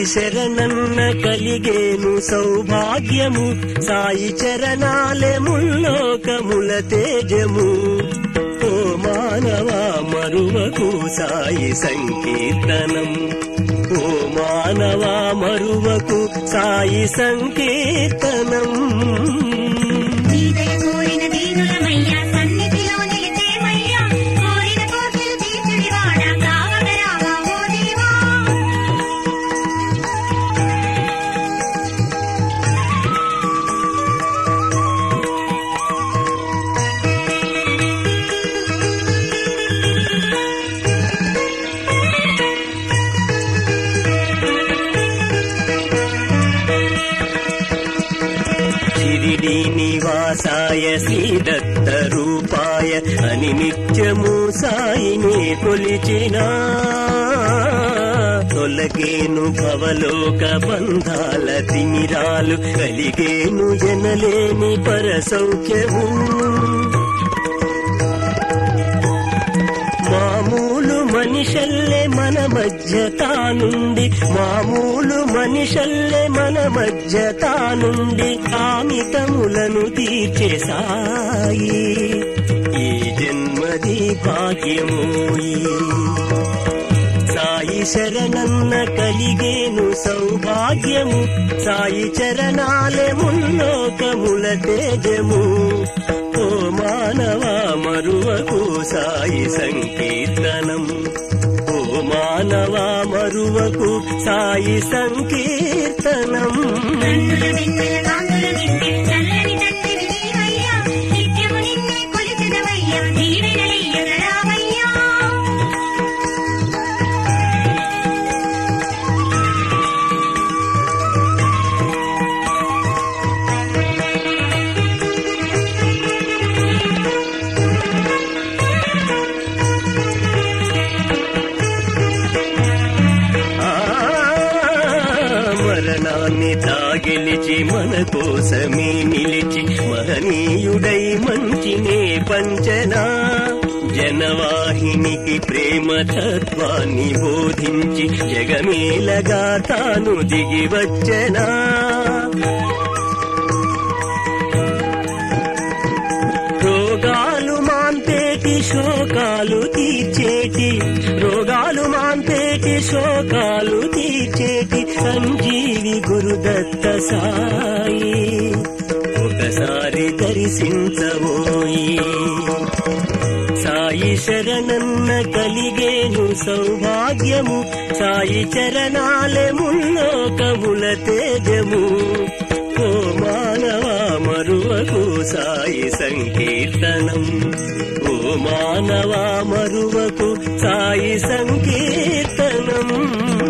సాయి శరణన్న కలిగేను సౌభాగ్యము సాయి చరణాలే ముల్లోకముల తేజము ఓ మానవా మరువకు సాయి సంకీర్తనం ఓ మానవా మరువకు సాయి సంకీర్తనం నీదయ కోరిన దీనులమయ్యా సన్నిధిలో నిలిచేమయ్యా కోరిన కోర్కెలు తీర్చుడివాడా కావగరావా ఓ దేవా షిరిడి నివాసాయ శ్రీదత్త రూపాయ అని నిత్యము సాయిని కొలిచిన తొలగేను భవలోక బంధాల తిమిరాలు కలిగేను జనలేని పరసౌఖ్యము మామూలు మనిషల్లే మన మధ్య తానుండి మామూలు మనిషల్లే మన మధ్య తానుండి కామితములను తీర్చే సాయి ఈ జన్మది భాగ్యమోయి సాయి శరణన్న కలిగేను సౌభాగ్యము సాయి చరణాలే ముల్లోకముల తేజము ఓ మానవా మరువకు సాయి సంకీర్తనం ఓ మానవా మరువకు సాయి సంకీర్తనం కన్నుల వెన్నెల కాంతుల నిండే చల్లని తండ్రివి నీవయ్యా నిత్యము నిన్నే కొలిచెదవయ్యా దీవెనలియ్యగరావయ్యా ఆ, మరణాన్ని తాగిలిచి మన కోసమే నిలిచి మహనీయుడై మంచినే పంచనా జనవాహినికి ప్రేమ తత్వాన్ని బోధించి జగమేలగా తాను దిగి వచ్చనా రోగాలు మాంపేటి శోకాలు తీర్చేటి రోగాలు మాంపేటి శోకాలు తీర్చేటి సంజీవి గురుదత్త సాయి ఒకసారి దర్శించబోయి సాయి శరణన్న కలిగేను సౌభాగ్యము సాయి చరణాలే ముల్లోకముల తేజము ఓ మానవా మరువకు సాయి సంకీర్తనం ఓ మానవా మరువకు సాయి సంకీర్తనం